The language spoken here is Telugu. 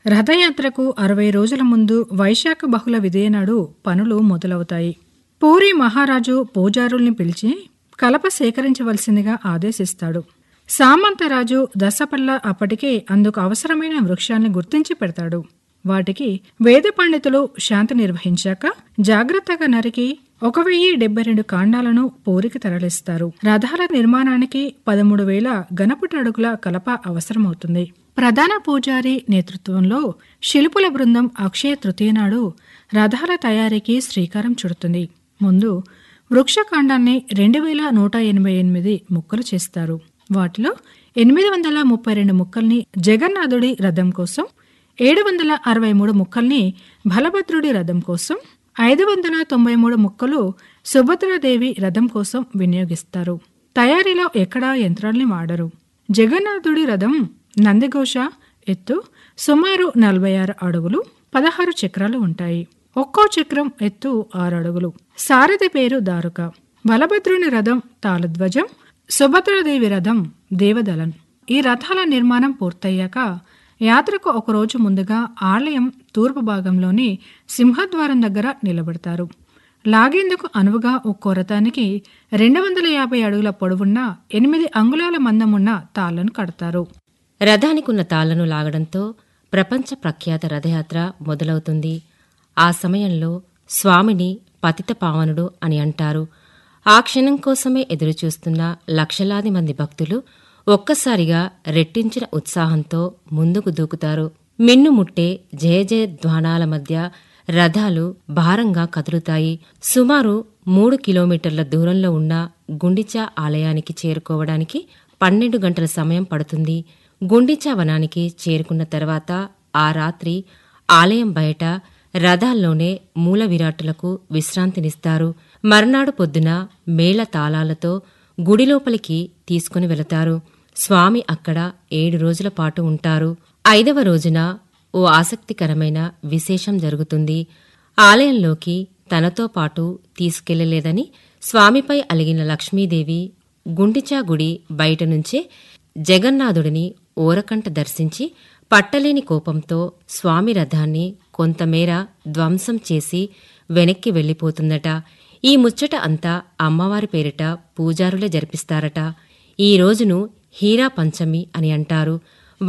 రథయాత్రకు అరవై రోజుల ముందు వైశాఖ బహుళ విదయనాడు పనులు మొదలవుతాయి పూరి మహారాజు పూజారుల్ని పిలిచి కలప సేకరించవలసిందిగా ఆదేశిస్తాడు సామంతరాజు దశపల్ల అప్పటికే అందుకు అవసరమైన వృక్షాన్ని గుర్తించి పెడతాడు వాటికి వేద పండితులు శాంతి నిర్వహించాక జాగ్రత్తగా నరికి ఒక వెయ్యి డెబ్బై రెండు కాండాలను పూరికి తరలిస్తారు రథాల నిర్మాణానికి పదమూడు వేల గణపుటి అడుగుల కలప అవసరమవుతుంది ప్రధాన పూజారి నేతృత్వంలో శిల్పుల బృందం అక్షయ తృతీయ నాడు రథాల తయారీకి శ్రీకారం చుడుతుంది ముందు వృక్షకాండాన్ని రెండు వేల నూట ఎనభై ఎనిమిది ముక్కలు చేస్తారు వాటిలో ఎనిమిది వందల ముప్పై రెండు ముక్కల్ని జగన్నాథుడి రథం కోసం ఏడు వందల అరవై మూడు ముక్కల్ని బలభద్రుడి రథం కోసం ఐదు వందల తొంభై మూడు ముక్కలు సుభద్రాదేవి రథం కోసం వినియోగిస్తారు తయారీలో ఎక్కడా యంత్రాల్ని వాడరు జగన్నాథుడి రథం నందిఘోష ఎత్తు సుమారు నలభై ఆరు అడుగులు పదహారు చక్రాలు ఉంటాయి ఒక్కో చక్రం ఎత్తు ఆరు అడుగులు సారథి పేరు దారుక బలభద్రుని రథం తాళధ్వజం సుభద్రాదేవి రథం దేవదలన్ ఈ రథాల నిర్మాణం పూర్తయ్యాక యాత్రకు ఒకరోజు ముందుగా ఆలయం తూర్పు భాగంలోని సింహద్వారం దగ్గర నిలబెడతారు లాగేందుకు అనువుగా ఒక్కో రథానికి రెండు వందల యాభై అడుగుల పొడవున్న ఎనిమిది అంగుళాల మందమున్న తాళ్లను కడతారు రథానికున్న తాళ్లను లాగడంతో ప్రపంచ ప్రఖ్యాత రథయాత్ర మొదలవుతుంది ఆ సమయంలో స్వామిని పతిత పావనుడు అని అంటారు ఆ క్షణం కోసమే ఎదురుచూస్తున్న లక్షలాది మంది భక్తులు ఒక్కసారిగా రెట్టించిన ఉత్సాహంతో ముందుకు దూకుతారు మిన్నుముట్టే జయ జయ ధ్వానాల మధ్య రథాలు భారంగా కదులుతాయి సుమారు మూడు కిలోమీటర్ల దూరంలో ఉన్న గుండిచా ఆలయానికి చేరుకోవడానికి పన్నెండు గంటల సమయం పడుతుంది గుండిచా వనానికి చేరుకున్న తర్వాత ఆ రాత్రి ఆలయం బయట రథాల్లోనే మూల విరాట్టులకు విశ్రాంతినిస్తారు మర్నాడు పొద్దున మేళ తాళాలతో గుడి లోపలికి తీసుకుని వెళతారు స్వామి అక్కడ ఏడు రోజుల పాటు ఉంటారు ఐదవ రోజున ఓ ఆసక్తికరమైన విశేషం జరుగుతుంది ఆలయంలోకి తనతో పాటు తీసుకెళ్లలేదని స్వామిపై అలిగిన లక్ష్మీదేవి గుండిచా గుడి బయట నుంచే జగన్నాథుడిని ఓరకంట దర్శించి పట్టలేని కోపంతో స్వామి రథాన్ని కొంతమేర ధ్వంసం చేసి వెనక్కి వెళ్ళిపోతుందట ఈ ముచ్చట అంతా అమ్మవారి పేరిట పూజారులే జరిపిస్తారట ఈ రోజును హీరా పంచమి అని అంటారు